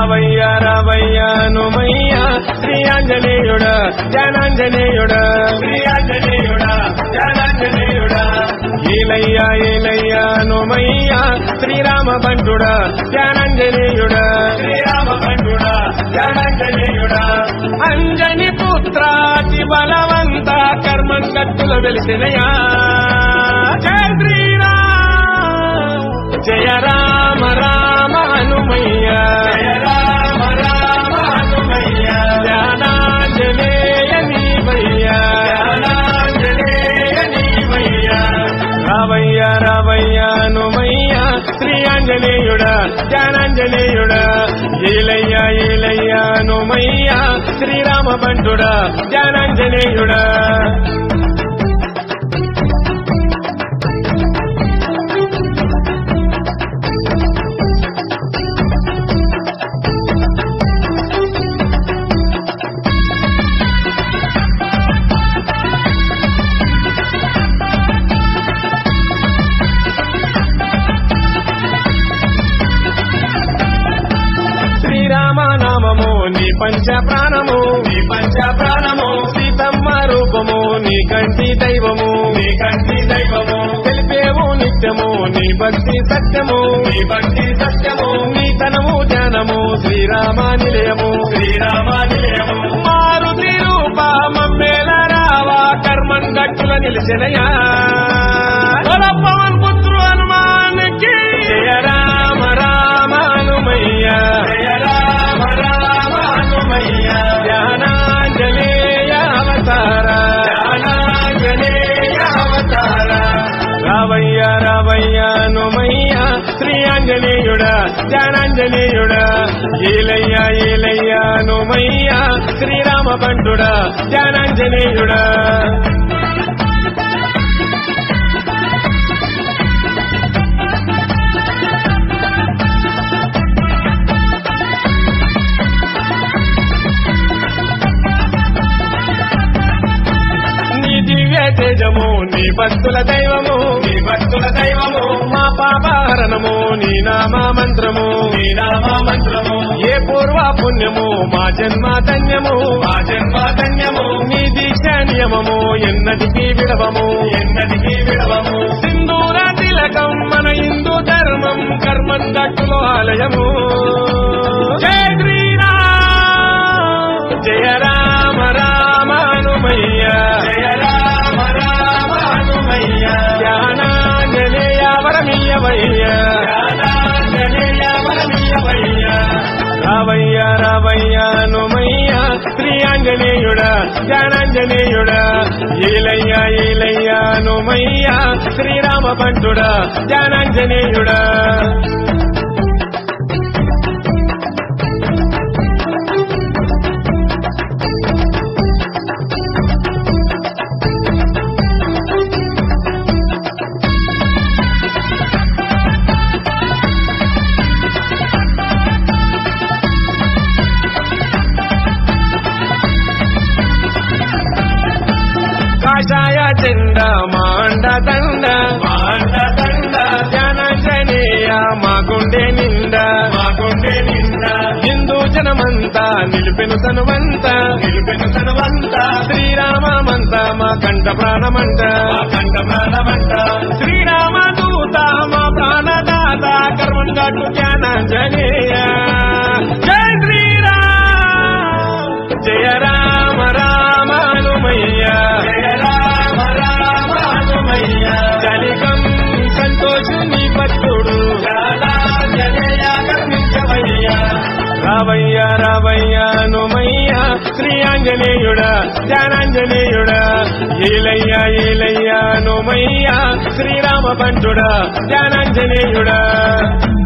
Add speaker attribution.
Speaker 1: రావయ్య రావయ్య నుమయ్య శ్రీ ఆంజనేయుడ జ్ఞానాంజనేయుడ శ్రీ ఆంజనేయుడ జ్ఞానాంజనేయుడ ఈలయ్య ఈలయ్య నుమయ్య శ్రీరామ బంటుడ జ్ఞానాంజనేయుడ శ్రీరామ బంటుడ జ్ఞానాంజనేయుడ అంజని పుత్రాతి బలవంత కర్మం కట్టుల వెలిసినయా జయ శ్రీరామ్ జయ రామ రామ హనుమయ్య జయ రామ రామ హనుమయ్య జ్ఞానాంజనేయ నీవయ్య జ్ఞానాంజనేయ నీవయ్య రావయ్య రావయ్య హనుమయ్య శ్రీ ఆంజనేయుడ జ్ఞానాంజనేయుడ ఈలయ్య ఈలయ్య హనుమయ్య శ్రీరామ బంటుడ జ్ఞానాంజనేయుడ శ్రీరామ నామము నీ పంచ ప్రాణము నీ పంచ ప్రాణము సీతమ్మ రూపము నీ కంటి దైవము నీ కంటి దైవము తెలిపేవు నిత్యము నీ భక్తి సత్యము నీ భక్తి సత్యము నీ తనము జ్ఞానము శ్రీరామ నిలయము శ్రీరామ నిలయము మారుతి రూప మమ్మేల రావా కర్మం గట్టుల నిలిచినయా పవన్ పుత్రు హనుమానికి జయ రామ రామ హనుమయ్య జయ రామ రామ హనుమయ్య జ్ఞానాంజనేయ అవతార జ్ఞానాంజనేయ అవతార రావయ్య రావయ్య హనుమయ్య శ్రీ ఆంజనేయుడ జ్ఞానాంజనేయుడ ఈలయ్య ఈలయ్య హనుమయ్య శ్రీరామ బంటుడ జ్ఞానాంజనేయుడ నీ దివ్య తేజము నీ భక్తుల దైవము నీ భక్తుల దైవము మా పాపహరణము నీ నామ మంత్రము నీ నామ మంత్రము ఏ పూర్వ పుణ్యము మా జన్మ ధన్యము మా జన్మ ధన్యము నీ దీక్ష నియమము ఎన్నటికి విడవము ఎన్నటికి విడవము సింధూర తిలకం మన హిందూ ధర్మం కర్మం దట్టులో ఆలయము జయ శ్రీరామ్ జయ రామ రామ హనుమయ్య జయ రామ రామ హనుమయ్య జ్ఞానాంజనేయ వరమీయవయ్య జ్ఞానాంజనేయ వరమీయవయ్య రావయ్య రావయ్య హనుమయ్య శ్రీ ఆంజనేయుడ జ్ఞానాంజనేయుడ ఈలయ్య ఈలయ్య హనుమయ్య శ్రీరామ బంటుడ జ్ఞానాంజనేయుడ కాషాయ జెండ మాండ దండ మాండ దండ జనజనేయ మా గుండె నిండా మా గుండె నిండా హిందూ జనమంతా నిలిపెను తనువంతా నిలిపెను తనువంతా శ్రీరామమంత మా కంఠ ప్రాణమంట మా కంఠ ప్రాణమంట శ్రీరామ దూత మా ప్రాణదాత కర్మం గట్టు జ్ఞానాంజనేయ జయ శ్రీరామ్ జయ రామ రామ హనుమయ్య జయ రామ రామ హనుమయ్య కలికం సంతోషుని భక్తుడు రావయ్య రావయ్య హనుమయ్య శ్రీ ఆంజనేయుడ జ్ఞానాంజనేయుడ ఈలయ్య ఈలయ్య హనుమయ్య శ్రీరామ బంటుడ జ్ఞానాంజనేయుడ